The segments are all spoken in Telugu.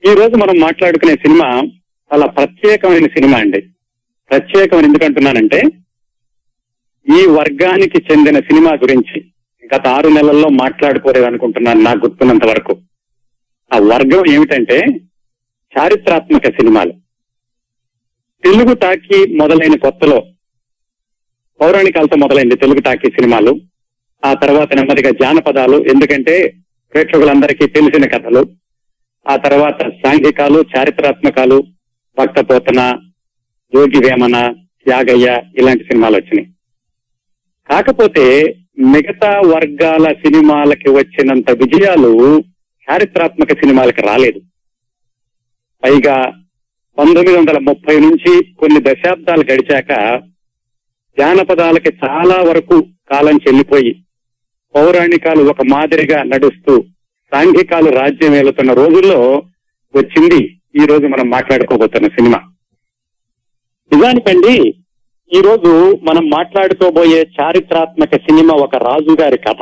ఈ రోజు మనం మాట్లాడుకునే సినిమా చాలా ప్రత్యేకమైన సినిమా అండి ప్రత్యేకమైన ఎందుకంటున్నానంటే ఈ వర్గానికి చెందిన సినిమా గురించి గత ఆరు నెలల్లో మాట్లాడుకోలేదు అనుకుంటున్నాను నాకు గుర్తున్నంత వరకు ఆ వర్గం ఏమిటంటే చారిత్రాత్మక సినిమాలు తెలుగు టాకీ మొదలైన కొత్తలో పౌరాణికాలతో మొదలైంది తెలుగు టాకీ సినిమాలు ఆ తర్వాత నెమ్మదిగా జానపదాలు ఎందుకంటే ప్రేక్షకులందరికీ తెలిసిన కథలు ఆ తర్వాత సాంఘికాలు చారిత్రాత్మకాలు భక్తపోతన యోగి వేమన త్యాగయ్య ఇలాంటి సినిమాలు వచ్చినాయి కాకపోతే మిగతా వర్గాల సినిమాలకి వచ్చినంత విజయాలు చారిత్రాత్మక సినిమాలకి రాలేదు పైగా పంతొమ్మిది వందల ముప్పై నుంచి కొన్ని దశాబ్దాలు గడిచాక జానపదాలకి చాలా వరకు కాలం చెల్లిపోయి పౌరాణికాలు ఒక మాదిరిగా నడుస్తూ సాంఘికాలు రాజ్యం ఏలుతున్న రోజుల్లో వచ్చింది ఈ రోజు మనం మాట్లాడుకోబోతున్న సినిమా నిజానికండి ఈ రోజు మనం మాట్లాడుకోబోయే చారిత్రాత్మక సినిమా ఒక రాజుగారి కథ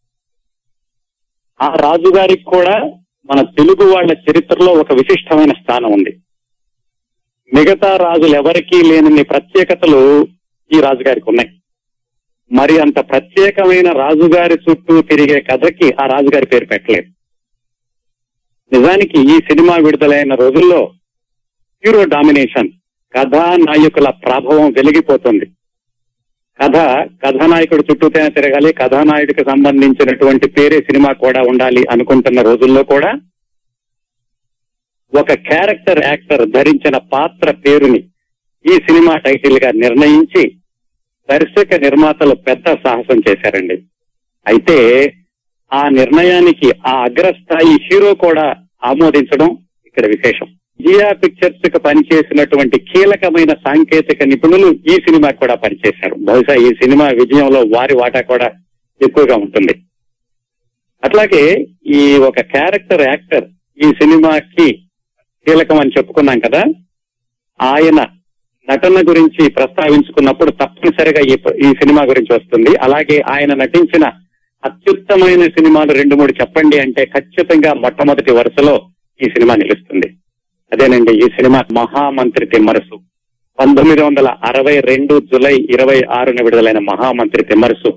ఆ రాజుగారికి కూడా మన తెలుగు వాళ్ళ చరిత్రలో ఒక విశిష్టమైన స్థానం ఉంది మిగతా రాజులు ఎవరికీ లేనన్ని ప్రత్యేకతలు ఈ రాజుగారికి ఉన్నాయి మరి అంత ప్రత్యేకమైన రాజుగారి చుట్టూ తిరిగే కథకి ఆ రాజుగారి పేరు పెట్టలేదు నిజానికి ఈ సినిమా విడుదలైన రోజుల్లో హీరో డామినేషన్ కథానాయకుల ప్రభావం వెలిగిపోతుంది కథ కథానాయకుడు చుట్టూతోనే తిరగాలి కథానాయకుడికి సంబంధించినటువంటి పేరే సినిమా కూడా ఉండాలి అనుకుంటున్న రోజుల్లో కూడా ఒక క్యారెక్టర్ యాక్టర్ ధరించిన పాత్ర పేరుని ఈ సినిమా టైటిల్ గా నిర్ణయించి దర్శక నిర్మాతలు పెద్ద సాహసం చేశారండి అయితే ఆ నిర్ణయానికి ఆ అగ్రస్థాయి హీరో కూడా ఆమోదించడం ఇక్కడ విశేషం జియా పిక్చర్స్ కు పనిచేసినటువంటి కీలకమైన సాంకేతిక నిపుణులు ఈ సినిమా కూడా పనిచేశారు బహుశా ఈ సినిమా విజయంలో వారి వాటా కూడా ఎక్కువగా ఉంటుంది అట్లాగే ఈ ఒక క్యారెక్టర్ యాక్టర్ ఈ సినిమాకి కీలకం అని చెప్పుకున్నాం కదా ఆయన నటన గురించి ప్రస్తావించుకున్నప్పుడు తప్పనిసరిగా ఈ ఈ సినిమా గురించి వస్తుంది అలాగే ఆయన నటించిన అత్యుత్తమైన సినిమాలు రెండు మూడు చెప్పండి అంటే ఖచ్చితంగా మొట్టమొదటి వరుసలో ఈ సినిమా నిలుస్తుంది అదేనండి ఈ సినిమా మహామంత్రి తిమ్మరసు పంతొమ్మిది వందల అరవై రెండు జులై ఇరవై ఆరున విడుదలైన మహామంత్రి తిమ్మరసు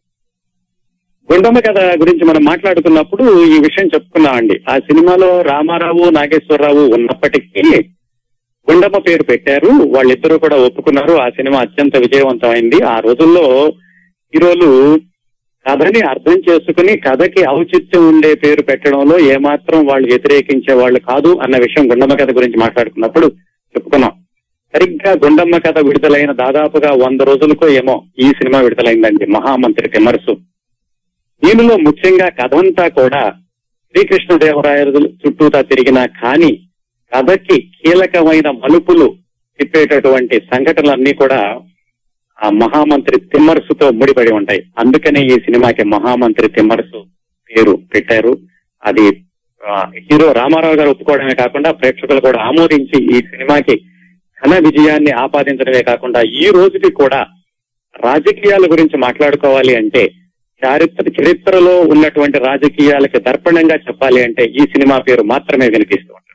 గుండమ్మ కథ గురించి మనం మాట్లాడుకున్నప్పుడు ఈ విషయం చెప్పుకున్నామండి ఆ సినిమాలో రామారావు నాగేశ్వరరావు ఉన్నప్పటికీ గుండమ్మ పేరు పెట్టారు వాళ్ళిద్దరూ కూడా ఒప్పుకున్నారు ఆ సినిమా అత్యంత విజయవంతమైంది ఆ రోజుల్లో హీరోలు కథని అర్థం చేసుకుని కథకి ఔచిత్యం ఉండే పేరు పెట్టడంలో ఏమాత్రం వాళ్ళు వ్యతిరేకించే వాళ్ళు కాదు అన్న విషయం గుండమ్మ కథ గురించి మాట్లాడుకున్నప్పుడు చెప్పుకున్నాం సరిగ్గా గుండమ్మ కథ విడుదలైన దాదాపుగా వంద రోజులకో ఏమో ఈ సినిమా విడుదలైందండి మహామంత్రి తిమ్మరసు దీనిలో ముఖ్యంగా కథంతా కూడా శ్రీకృష్ణదేవరాయలు చుట్టూతా తిరిగిన కానీ కథకి కీలకమైన మలుపులు తిప్పేటటువంటి సంఘటనలన్నీ కూడా ఆ మహామంత్రి తిమ్మరసుతో ముడిపడి ఉంటాయి అందుకనే ఈ సినిమాకి మహామంత్రి తిమ్మరసు పేరు పెట్టారు అది ఆ, హీరో రామారావు గారు ఒప్పుకోవడమే కాకుండా ప్రేక్షకులు కూడా ఆమోదించి ఈ సినిమాకి ఘన విజయాన్ని ఆపాదించడమే కాకుండా ఈ రోజుకి కూడా రాజకీయాల గురించి మాట్లాడుకోవాలి అంటే చారిత్ర చరిత్రలో ఉన్నటువంటి రాజకీయాలకి దర్పణంగా చెప్పాలి అంటే ఈ సినిమా పేరు మాత్రమే వినిపిస్తూ ఉంటుంది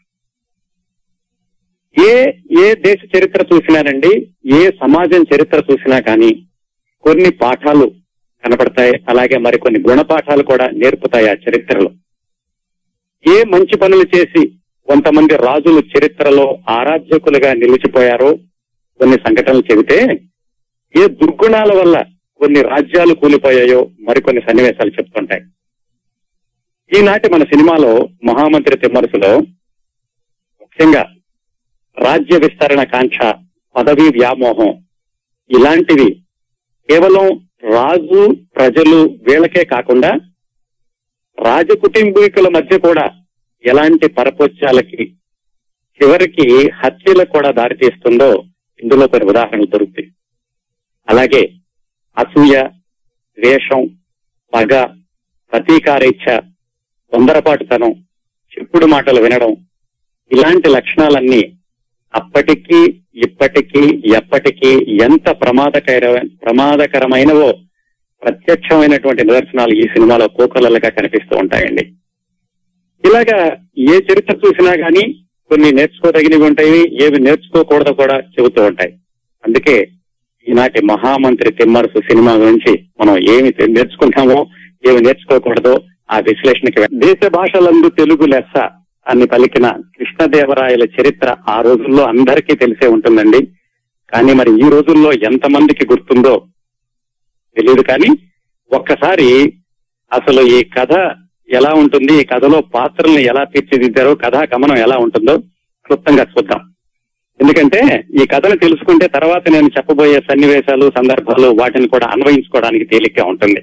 ఏ ఏ దేశ చరిత్ర చూసినానండి ఏ సమాజం చరిత్ర చూసినా కానీ కొన్ని పాఠాలు కనపడతాయి అలాగే మరికొన్ని గుణపాఠాలు కూడా నేర్పుతాయి ఆ చరిత్రలో ఏ మంచి పనులు చేసి కొంతమంది రాజులు చరిత్రలో ఆరాధ్యకులుగా నిలిచిపోయారో కొన్ని సంఘటనలు చెబితే ఏ దుర్గుణాల వల్ల కొన్ని రాజ్యాలు కూలిపోయాయో మరికొన్ని సన్నివేశాలు చెప్తుంటాయి ఈనాటి మన సినిమాలో మహామంత్రి తిమ్మరసులో ముఖ్యంగా రాజ్య విస్తరణ కాంక్ష పదవీ వ్యామోహం ఇలాంటివి కేవలం రాజు ప్రజలు వీళ్ళకే కాకుండా రాజకుటుంబీకుల మధ్య కూడా ఎలాంటి పరపోత్యాలకి చివరికి హత్యలకు కూడా దారితీస్తుందో ఇందులో కొన్ని ఉదాహరణలు దొరుకుతాయి అలాగే అసూయ ద్వేషం పగ ప్రతీకారేచ్ఛ తొందరపాటుతనం చెప్పుడు మాటలు వినడం ఇలాంటి లక్షణాలన్నీ అప్పటికీ ఇప్పటికీ ఎప్పటికీ ఎంత ప్రమాదకర ప్రమాదకరమైనవో ప్రత్యక్షమైనటువంటి నిదర్శనాలు ఈ సినిమాలో కోకలలుగా కనిపిస్తూ ఉంటాయండి ఇలాగా ఏ చరిత్ర చూసినా గానీ కొన్ని నేర్చుకోదగినవి ఉంటాయి ఏవి నేర్చుకోకూడదో కూడా చెబుతూ ఉంటాయి అందుకే ఈనాటి మహామంత్రి తిమ్మరసు సినిమా గురించి మనం ఏమి తె- నేర్చుకుంటామో ఏమి నేర్చుకోకూడదో ఆ విశ్లేషణకి వె- దేశ భాషలందు తెలుగు లెస్స అని పలికిన కృష్ణదేవరాయల చరిత్ర ఆ రోజుల్లో అందరికీ తెలిసే ఉంటుందండి కానీ మరి ఈ రోజుల్లో ఎంతమందికి గుర్తుందో తెలియదు కానీ ఒక్కసారి అసలు ఈ కథ ఎలా ఉంటుంది ఈ కథలో పాత్రల్ని ఎలా తీర్చిదిద్దారో కథా గమనం ఎలా ఉంటుందో క్లుప్తంగా చూద్దాం ఎందుకంటే ఈ కథను తెలుసుకుంటే తర్వాత నేను చెప్పబోయే సన్నివేశాలు సందర్భాలు వాటిని కూడా అన్వయించుకోవడానికి తేలిగ్గా ఉంటుంది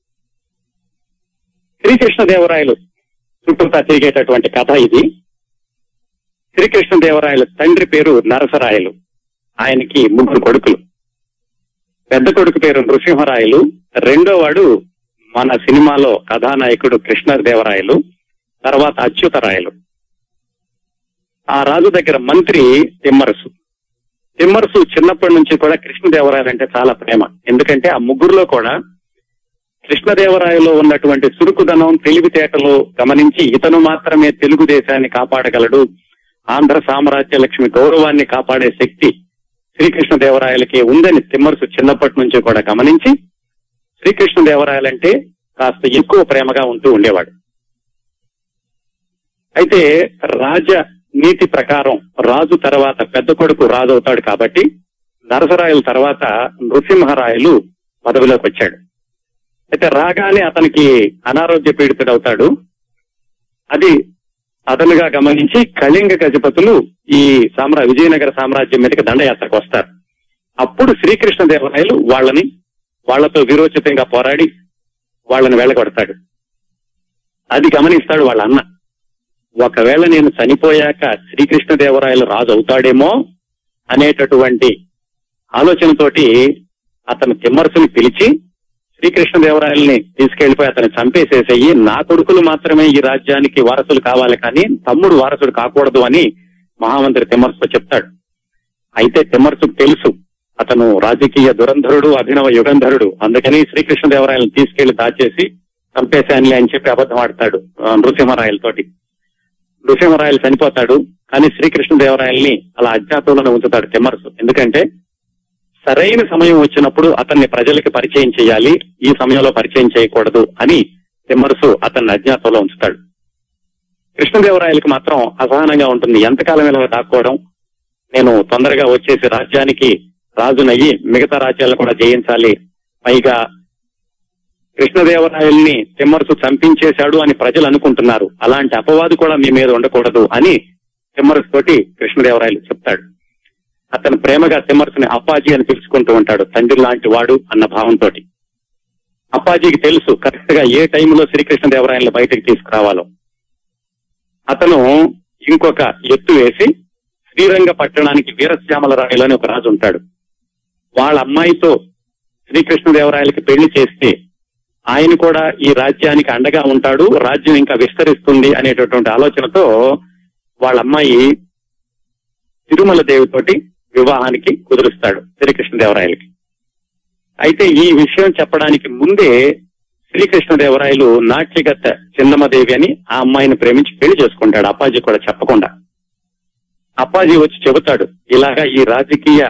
శ్రీకృష్ణదేవరాయలు చుట్టూతా తిరిగేటటువంటి కథ ఇది శ్రీకృష్ణదేవరాయలు తండ్రి పేరు నరసరాయలు ఆయనకి ముగ్గురు కొడుకులు పెద్ద కొడుకు పేరు నృసింహరాయలు రెండో వాడు మన సినిమాలో కథానాయకుడు కృష్ణదేవరాయలు తర్వాత అచ్యుతరాయలు ఆ రాజు దగ్గర మంత్రి తిమ్మరసు తిమ్మరసు చిన్నప్పటి నుంచి కూడా కృష్ణదేవరాయలు అంటే చాలా ప్రేమ ఎందుకంటే ఆ ముగ్గురులో కూడా కృష్ణదేవరాయలో ఉన్నటువంటి చురుకుదనం తెలివితేటలు గమనించి ఇతను మాత్రమే తెలుగుదేశాన్ని కాపాడగలడు ఆంధ్ర సామ్రాజ్య లక్ష్మి గౌరవాన్ని కాపాడే శక్తి శ్రీకృష్ణదేవరాయలకి ఉందని తిమ్మరసు చిన్నప్పటి నుంచి కూడా గమనించి శ్రీకృష్ణదేవరాయలంటే కాస్త ఎక్కువ ప్రేమగా ఉంటూ ఉండేవాడు అయితే రాజ నీతి ప్రకారం రాజు తర్వాత పెద్ద కొడుకు రాజు అవుతాడు కాబట్టి నరసరాయల తర్వాత నృసింహరాయలు పదవిలోకి వచ్చాడు అయితే రాగానే అతనికి అనారోగ్య పీడితుడవుతాడు అది అదనుగా గమనించి కళింగ గజపతులు ఈ సామ్రా విజయనగర సామ్రాజ్యం మీదకి దండయాత్రకు వస్తారు అప్పుడు శ్రీకృష్ణదేవరాయలు వాళ్ళని వాళ్లతో విరోచితంగా పోరాడి వాళ్ళని వెళ్ళగొడతాడు అది గమనిస్తాడు వాళ్ళ అన్న ఒకవేళ నేను చనిపోయాక శ్రీకృష్ణదేవరాయలు రాజు అవుతాడేమో అనేటటువంటి ఆలోచనతోటి అతను తిమ్మరసుని పిలిచి శ్రీకృష్ణదేవరాయల్ని తీసుకెళ్లిపోయి అతన్ని చంపేసేసేయి నా కొడుకులు మాత్రమే ఈ రాజ్యానికి వారసులు కావాలి కానీ తమ్ముడు వారసుడు కాకూడదు అని మహామంత్రి తిమ్మరసు చెప్తాడు అయితే తిమ్మరసుకు తెలుసు అతను రాజకీయ దురంధరుడు అభినవ యుగంధరుడు అందుకని శ్రీకృష్ణదేవరాయలను తీసుకెళ్లి దాచేసి చంపేశానులే అని చెప్పి అబద్ధం ఆడతాడు ఆ, నృసింహరాయలతోటి నృసింహరాయలు చనిపోతాడు కానీ శ్రీకృష్ణదేవరాయల్ని అలా అజ్ఞాతంలోనే ఉంచుతాడు తిమ్మరసు ఎందుకంటే సరైన సమయం వచ్చినప్పుడు అతన్ని ప్రజలకి పరిచయం చేయాలి ఈ సమయంలో పరిచయం చేయకూడదు అని తిమ్మరసు అతన్ని అజ్ఞాతంలో ఉంచుతాడు కృష్ణదేవరాయలకి మాత్రం అసహనంగా ఉంటుంది ఎంతకాలం ఇలా దాక్కోవడం నేను తొందరగా వచ్చేసి రాజ్యానికి రాజునయ్యి మిగతా రాజ్యాలను కూడా జయించాలి పైగా కృష్ణదేవరాయల్ని తిమ్మరసు చంపించేశాడు అని ప్రజలు అనుకుంటున్నారు అలాంటి అపవాదు కూడా మీ మీద ఉండకూడదు అని తిమ్మరసు తోటి కృష్ణదేవరాయలు చెప్తాడు అతను ప్రేమగా తిమ్మరసుని అప్పాజీ అని పిలుచుకుంటూ ఉంటాడు తండ్రి లాంటి వాడు అన్న భావంతో అప్పాజీకి తెలుసు కరెక్ట్ గా ఏ టైంలో శ్రీకృష్ణదేవరాయలను బయటకు తీసుకురావాలో అతను ఇంకొక ఎత్తు వేసి శ్రీరంగ పట్టణానికి వీరశ్యామల రాయలు అని ఒక రాజు ఉంటాడు వాళ్ళ అమ్మాయితో శ్రీకృష్ణదేవరాయలకి పెళ్లి చేస్తే ఆయన కూడా ఈ రాజ్యానికి అండగా ఉంటాడు రాజ్యం ఇంకా విస్తరిస్తుంది అనేటటువంటి ఆలోచనతో వాళ్ళ అమ్మాయి తిరుమల దేవితోటి వివాహానికి కుదురుస్తాడు శ్రీకృష్ణదేవరాయలకి అయితే ఈ విషయం చెప్పడానికి ముందే శ్రీకృష్ణదేవరాయలు నాట్యగత్త చిన్నమ్మదేవి అని ఆ అమ్మాయిని ప్రేమించి పెళ్లి చేసుకుంటాడు అప్పాజీ కూడా చెప్పకుండా అప్పాజీ వచ్చి చెబుతాడు ఇలాగా ఈ రాజకీయ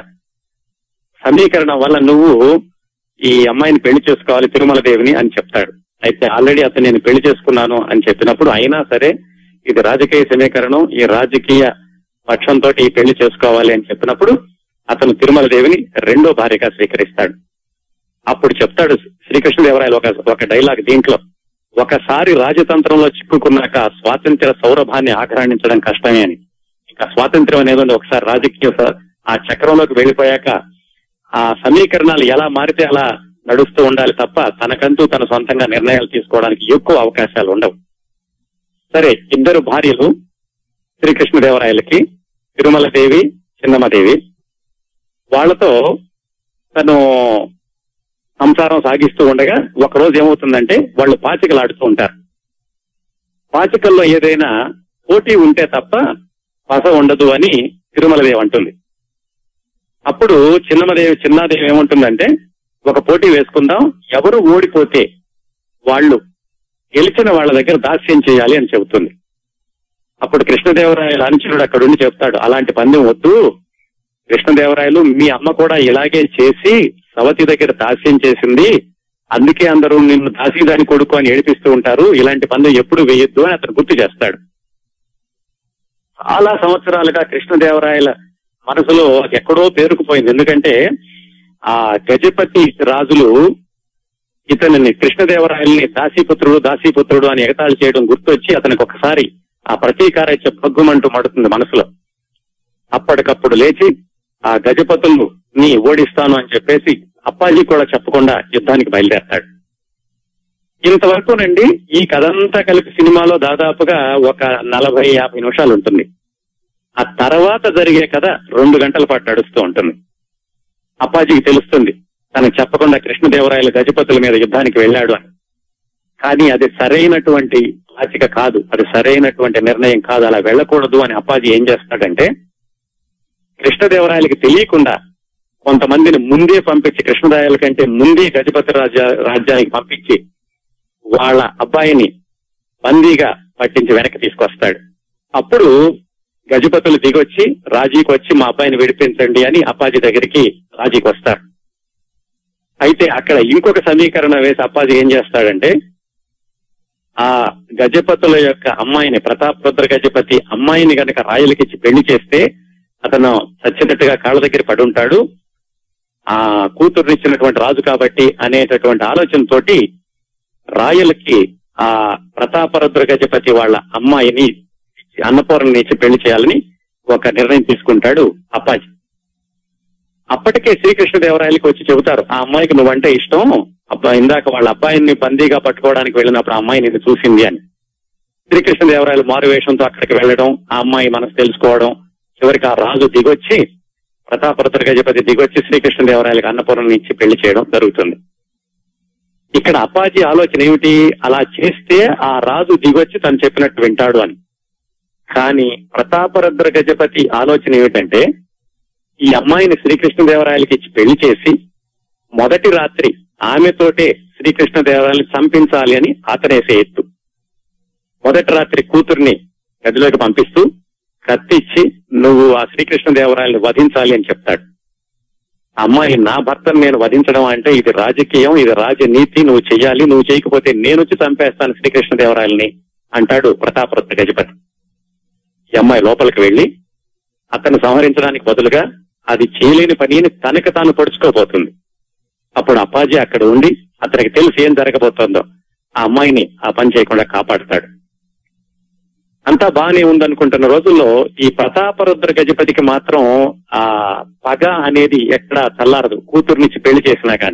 సమీకరణ వల్ల నువ్వు ఈ అమ్మాయిని పెళ్లి చేసుకోవాలి తిరుమల దేవిని అని చెప్తాడు అయితే ఆల్రెడీ అతను నేను పెళ్లి చేసుకున్నాను అని చెప్పినప్పుడు అయినా సరే ఇది రాజకీయ సమీకరణం ఈ రాజకీయ పక్షంతో ఈ పెళ్లి చేసుకోవాలి అని చెప్పినప్పుడు అతను తిరుమల దేవిని రెండో భార్యగా స్వీకరిస్తాడు అప్పుడు చెప్తాడు శ్రీకృష్ణదేవరాయలు ఒక ఒక డైలాగ్ దీంట్లో ఒకసారి రాజతంత్రంలో చిక్కుకున్నాక స్వాతంత్ర్య సౌరభాన్ని ఆక్రమించడం కష్టమే అని ఇంకా స్వాతంత్ర్యం అనేది ఉంది. ఒకసారి రాజకీయ స- ఆ చక్రంలోకి వెళ్ళిపోయాక ఆ సమీకరణాలు ఎలా మారితే అలా నడుస్తూ ఉండాలి తప్ప తనకంటూ తన సొంతంగా నిర్ణయాలు తీసుకోవడానికి ఎక్కువ అవకాశాలు ఉండవు సరే ఇద్దరు భార్యలు శ్రీకృష్ణదేవరాయలకి తిరుమల దేవి చిన్నమ్మదేవి వాళ్ళతో తను సంసారం సాగిస్తూ ఉండగా ఒక రోజు ఏమవుతుందంటే వాళ్ళు పాచికలు ఆడుతూ ఉంటారు పాచికల్లో ఏదైనా పోటీ ఉంటే తప్ప పస ఉండదు అని తిరుమలదేవి అంటుంది అప్పుడు చిన్నమదేవి చిన్నాదేవి ఏముంటుందంటే ఒక పోటీ వేసుకుందాం ఎవరు ఓడిపోతే వాళ్ళు గెలిచిన వాళ్ళ దగ్గర దాస్యం చేయాలి అని చెబుతుంది అప్పుడు కృష్ణదేవరాయల అనుచరుడు అక్కడ ఉండి చెప్తాడు అలాంటి పందెం వద్దు కృష్ణదేవరాయలు మీ అమ్మ కూడా ఇలాగే చేసి సవతి దగ్గర దాస్యం చేసింది అందుకే అందరూ నిన్ను దాసీదాని కొడుకు అని ఏడిపిస్తూ ఉంటారు ఇలాంటి పందెం ఎప్పుడు వేయొద్దు అని అతను గుర్తు చేస్తాడు చాలా సంవత్సరాలుగా కృష్ణదేవరాయల మనసులో అది ఎక్కడో పేరుకుపోయింది ఎందుకంటే ఆ గజపతి రాజులు ఇతనిని కృష్ణదేవరాయల్ని దాసీపుత్రుడు దాసీపుత్రుడు అని ఎగతాళి చేయడం గుర్తొచ్చి అతనికి ఒకసారి ఆ ప్రతీకారైత్య భగ్గుమంటూ మడుతుంది మనసులో అప్పటికప్పుడు లేచి ఆ గజపతులు ని ఓడిస్తాను అని చెప్పేసి అప్పాజీ కూడా చెప్పకుండా యుద్ధానికి బయలుదేరతాడు ఇంతవరకునండి ఈ కథంతా కలిపి సినిమాలో దాదాపుగా ఒక నలభై యాభై నిమిషాలు ఉంటుంది ఆ తర్వాత జరిగే కథ రెండు గంటల పాటు నడుస్తూ ఉంటుంది అప్పాజీకి తెలుస్తుంది తనకు చెప్పకుండా కృష్ణదేవరాయల గజపతుల మీద యుద్ధానికి వెళ్ళాడు అని కానీ అది సరైనటువంటి ఆచిక కాదు అది సరైనటువంటి నిర్ణయం కాదు అలా వెళ్ళకూడదు అని అప్పాజీ ఏం చేస్తాడంటే కృష్ణదేవరాయలకి తెలియకుండా కొంతమందిని ముందే పంపించి కృష్ణదేవరాయల కంటే ముందే గజపతి రాజ్య రాజ్యానికి పంపించి వాళ్ళ అబ్బాయిని బందీగా పట్టించి వెనక్కి తీసుకొస్తాడు అప్పుడు గజపతులు దిగొచ్చి రాజీకి వచ్చి మా అబ్బాయిని విడిపించండి అని అప్పాజీ దగ్గరికి రాజీకి వస్తారు అయితే అక్కడ ఇంకొక సమీకరణ వేసి అప్పాజీ ఏం చేస్తాడంటే ఆ గజపతుల యొక్క అమ్మాయిని ప్రతాప్ రుద్ర గజపతి అమ్మాయిని గనక రాయలకిచ్చి పెళ్లి చేస్తే అతను చచ్చినట్టుగా కాళ్ళ దగ్గర పడి ఉంటాడు ఆ కూతురునిచ్చినటువంటి రాజు కాబట్టి అనేటటువంటి ఆలోచనతోటి రాయలకి ఆ ప్రతాపరుద్ర గజపతి వాళ్ళ అమ్మాయిని అన్నపూర్ణని ఇచ్చి పెళ్లి చేయాలని ఒక నిర్ణయం తీసుకుంటాడు అప్పాజీ అప్పటికే శ్రీకృష్ణదేవరాయలకి వచ్చి చెబుతారు ఆ అమ్మాయికి నువ్వంటే ఇష్టం అబ్బా ఇందాక వాళ్ళ అబ్బాయిని బందీగా పట్టుకోవడానికి వెళ్ళినప్పుడు ఆ అమ్మాయి నిన్ను చూసింది అని శ్రీకృష్ణదేవరాయలు మారువేషంతో అక్కడికి వెళ్ళడం ఆ అమ్మాయి మనసు తెలుసుకోవడం చివరికి ఆ రాజు దిగొచ్చి ప్రతాపరుద్ర గజపతి దిగొచ్చి శ్రీకృష్ణదేవరాయలకు అన్నపూర్ణని ఇచ్చి పెళ్లి చేయడం జరుగుతుంది ఇక్కడ అప్పాజీ ఆలోచన ఏమిటి అలా చేస్తే ఆ రాజు దిగొచ్చి తను చెప్పినట్టు వింటాడు అని కానీ ప్రతాపరుద్ర గజపతి ఆలోచన ఏమిటంటే ఈ అమ్మాయిని శ్రీకృష్ణదేవరాయలకి ఇచ్చి పెళ్లి చేసి మొదటి రాత్రి ఆమెతోటే శ్రీకృష్ణదేవరాయలని చంపించాలి అని అతనేసే ఎత్తు మొదటి రాత్రి కూతుర్ని గదిలోకి పంపిస్తూ కత్తిచ్చి నువ్వు ఆ శ్రీకృష్ణదేవరాయలను వధించాలి అని చెప్తాడు అమ్మాయి నా భర్తను నేను వధించడం అంటే ఇది రాజకీయం ఇది రాజనీతి నువ్వు చెయ్యాలి నువ్వు చేయకపోతే నేను వచ్చి చంపేస్తాను శ్రీకృష్ణదేవరాయల్ని అంటాడు ప్రతాపరుద్ర గజపతి ఈ అమ్మాయి లోపలికి వెళ్లి అతను సంహరించడానికి బదులుగా అది చేయలేని పనిని తనకు తాను పొడుచుకోబోతుంది అప్పుడు అప్పాజీ అక్కడ ఉండి అతనికి తెలిసి ఏం జరగబోతోందో ఆ అమ్మాయిని ఆ పని చేయకుండా కాపాడుతాడు అంతా బాగానే ఉందనుకుంటున్న రోజుల్లో ఈ ప్రతాపరుద్ర గజపతికి మాత్రం ఆ పగ అనేది ఎక్కడా చల్లారదు కూతుర్నిచ్చి పెళ్లి చేసినా గాని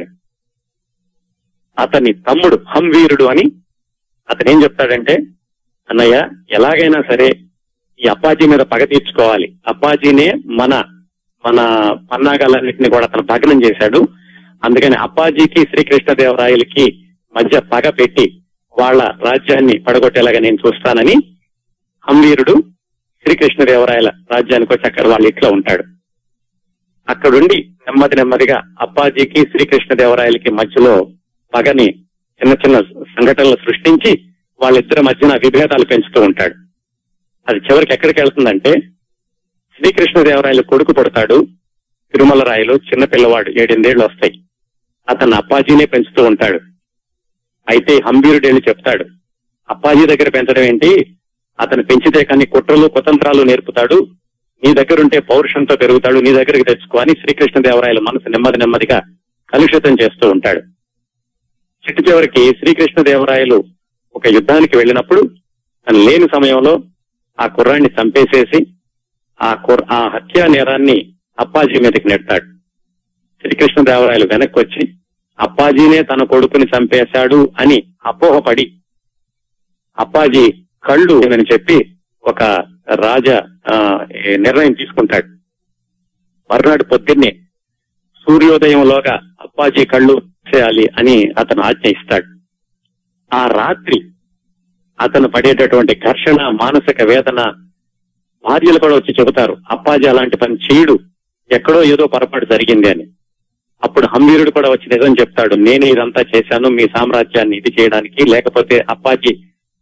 అతని తమ్ముడు హంవీరుడు అని అతను ఏం చెప్తాడంటే అన్నయ్య ఎలాగైనా సరే ఈ అప్పాజీ మీద పగ తీర్చుకోవాలి అప్పాజీనే మన మన పన్నాగాలన్నింటినీ కూడా అతను భగ్నం చేశాడు అందుకని అప్పాజీకి శ్రీకృష్ణదేవరాయలకి మధ్య పగ పెట్టి వాళ్ళ రాజ్యాన్ని పడగొట్టేలాగా నేను చూస్తానని హంవీరుడు శ్రీకృష్ణదేవరాయల రాజ్యానికి వచ్చి అక్కడ వాళ్ళ ఇంట్లో ఉంటాడు అక్కడుండి నెమ్మది నెమ్మదిగా అప్పాజీకి శ్రీకృష్ణదేవరాయలకి మధ్యలో పగని చిన్న చిన్న సంఘటనలు సృష్టించి వాళ్ళిద్దరి మధ్యన విభేదాలు పెంచుతూ ఉంటాడు అది చివరికి ఎక్కడికి వెళ్తుందంటే శ్రీకృష్ణదేవరాయలు కొడుకు పుడతాడు తిరుమల రాయలు చిన్న పిల్లవాడు ఏడెనిమిదేళ్లు వస్తాయి అతను అప్పాజీనే పెంచుతూ ఉంటాడు అయితే హంబీరుడు వెళ్ళి చెప్తాడు అప్పాజీ దగ్గర పెంచడం ఏంటి అతను పెంచితే కానీ కుట్రలు కుతంత్రాలు నేర్పుతాడు నీ దగ్గర ఉంటే పౌరుషంతో పెరుగుతాడు నీ దగ్గరికి తెచ్చుకో అని శ్రీకృష్ణదేవరాయల మనసు నెమ్మది నెమ్మదిగా కలుషితం చేస్తూ ఉంటాడు చిట్టు చివరికి శ్రీకృష్ణదేవరాయలు ఒక యుద్ధానికి వెళ్ళినప్పుడు తను లేని సమయంలో ఆ కుర్రాన్ని చంపేసేసి ఆ కుర్ ఆ హత్యా నేరాన్ని అప్పాజీ మీదకి నెడతాడు శ్రీకృష్ణదేవరాయలు వెనక్కి వచ్చి అప్పాజీనే తన కొడుకుని చంపేశాడు అని అపోహపడి అప్పాజీ కళ్ళు అని చెప్పి ఒక రాజ ఆ, ఏ నిర్ణయం తీసుకుంటాడు మర్నాడు పొద్దున్నే సూర్యోదయంలోగా అప్పాజీ కళ్ళు చేయాలి అని అతను ఆజ్ఞ ఇస్తాడు ఆ రాత్రి అతను పడేటటువంటి ఘర్షణ మానసిక వేదన భార్యలు కూడా వచ్చి చెబుతారు అప్పాజీ అలాంటి పని చేయడు ఎక్కడో ఏదో పొరపాటు జరిగింది అని అప్పుడు హంబీరుడు కూడా వచ్చి నిజం చెప్తాడు నేనే ఇదంతా చేశాను మీ సామ్రాజ్యాన్ని ఇది చేయడానికి లేకపోతే అప్పాజీ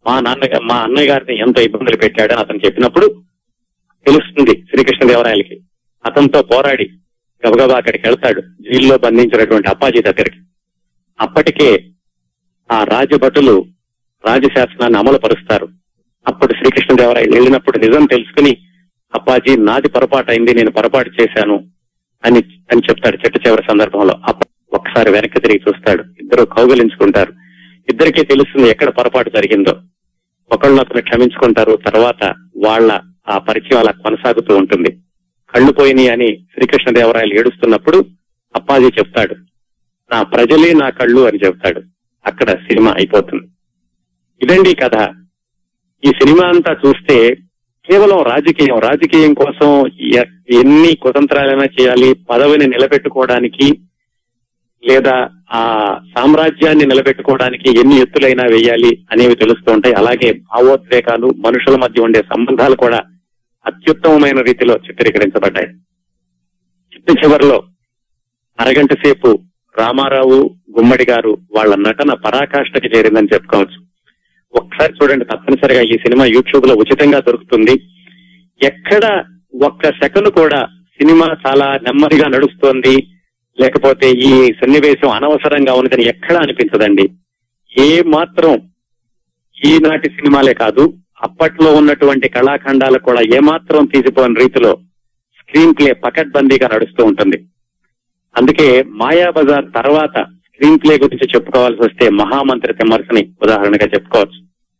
మా నాన్న మా అన్నయ్య గారిని ఎంతో ఇబ్బందులు పెట్టాడని అతను చెప్పినప్పుడు తెలుస్తుంది శ్రీకృష్ణదేవరాయలకి అతనితో పోరాడి గబగబా అక్కడికి వెళ్తాడు జైల్లో బంధించినటువంటి అప్పాజీ దగ్గరికి అప్పటికే ఆ రాజభటులు రాజశాసనాన్ని అమలు పరుస్తారు అప్పుడు శ్రీకృష్ణదేవరాయలు వెళ్ళినప్పుడు నిజం తెలుసుకుని అప్పాజీ నాది పొరపాటు అయింది నేను పొరపాటు చేశాను అని అని చెప్తాడు చెట్టు చివరి సందర్భంలో అప్ప ఒక్కసారి వెనక్కి తిరిగి చూస్తాడు ఇద్దరు కౌగలించుకుంటారు ఇద్దరికీ తెలుస్తుంది ఎక్కడ పొరపాటు జరిగిందో ఒకళ్ళనొకరు క్షమించుకుంటారు తర్వాత వాళ్ళ ఆ పరిచయం అలా కొనసాగుతూ ఉంటుంది కళ్ళు పోయినాయి అని శ్రీకృష్ణదేవరాయలు ఏడుస్తున్నప్పుడు అప్పాజీ చెప్తాడు నా ప్రజలే నా కళ్ళు అని చెప్తాడు అక్కడ సినిమా అయిపోతుంది ఇదండి కథ ఈ సినిమా అంతా చూస్తే కేవలం రాజకీయం రాజకీయం కోసం ఎ- ఎన్ని కుతంత్రాలైనా చేయాలి పదవిని నిలబెట్టుకోవడానికి లేదా ఆ సామ్రాజ్యాన్ని నిలబెట్టుకోవడానికి ఎన్ని ఎత్తులైనా వేయాలి అనేవి తెలుస్తూ ఉంటాయి అలాగే భావోద్వేగాలు మనుషుల మధ్య ఉండే సంబంధాలు కూడా అత్యుత్తమమైన రీతిలో చిత్రీకరించబడ్డాయి చిట్ట చివరిలో అరగంట సేపు రామారావు గుమ్మడి గారు వాళ్ళ నటన పరాకాష్ఠకి చేరిందని చెప్పుకోవచ్చు ఒక్కసారి చూడండి తప్పనిసరిగా ఈ సినిమా యూట్యూబ్ లో ఉచితంగా దొరుకుతుంది ఎక్కడ ఒక్క సెకండ్ కూడా సినిమా చాలా నెమ్మదిగా నడుస్తోంది లేకపోతే ఈ సన్నివేశం అనవసరంగా ఉన్నదని ఎక్కడా అనిపించదండి ఏ మాత్రం ఈనాటి సినిమాలే కాదు అప్పట్లో ఉన్నటువంటి కళాఖండాలు కూడా ఏమాత్రం తీసిపోని రీతిలో స్క్రీన్ ప్లే పకడ్బందీగా నడుస్తూ ఉంటుంది అందుకే మాయాబజార్ తర్వాత స్క్రీన్ ప్లే గురించి చెప్పుకోవాల్సి వస్తే మహామంత్రి తిమ్మర్సని ఉదాహరణగా చెప్పుకోవచ్చు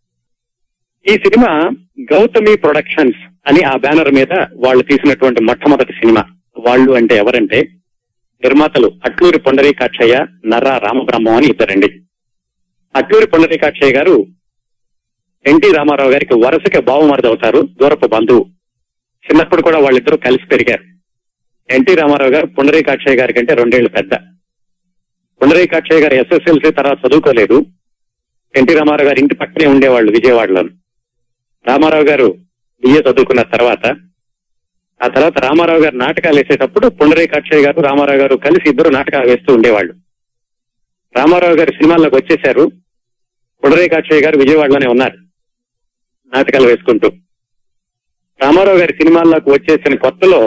ఈ సినిమా గౌతమి ప్రొడక్షన్స్ అని ఆ బ్యానర్ మీద వాళ్ళు తీసినటువంటి మొట్టమొదటి సినిమా వాళ్ళు అంటే ఎవరంటే నిర్మాతలు అట్లూరి పొండరీకాక్షయ్య నర్రా రామబ్రహ్మం అని ఇద్దరండి అట్లూరి పొండరీకాక్షయ్య గారు ఎన్టీ రామారావు గారికి వరుసగా బావమరిది అవుతారు దూరపు బంధువు చిన్నప్పుడు కూడా వాళ్ళిద్దరూ కలిసి పెరిగారు ఎన్టీ రామారావు గారు పుండరీకాక్షయ్య గారి కంటే రెండేళ్లు పెద్ద పుండరీకాక్షయ్య గారు ఎస్ఎస్ఎల్సీ తర్వాత చదువుకోలేదు ఎన్టీ రామారావు గారు ఇంటి పక్కనే ఉండేవాళ్ళు విజయవాడలో రామారావు గారు బిఏ చదువుకున్న తర్వాత ఆ తర్వాత రామారావు గారు నాటకాలు వేసేటప్పుడు పుండరీకాక్షయ్య గారు రామారావు గారు కలిసి ఇద్దరు నాటకాలు వేస్తూ ఉండేవాళ్ళు రామారావు గారు సినిమాల్లోకి వచ్చేశారు పుండరీకాక్షయ్య గారు విజయవాడలోనే ఉన్నారు నాటకాలు వేసుకుంటూ రామారావు గారి సినిమాల్లోకి వచ్చేసిన కొత్తలో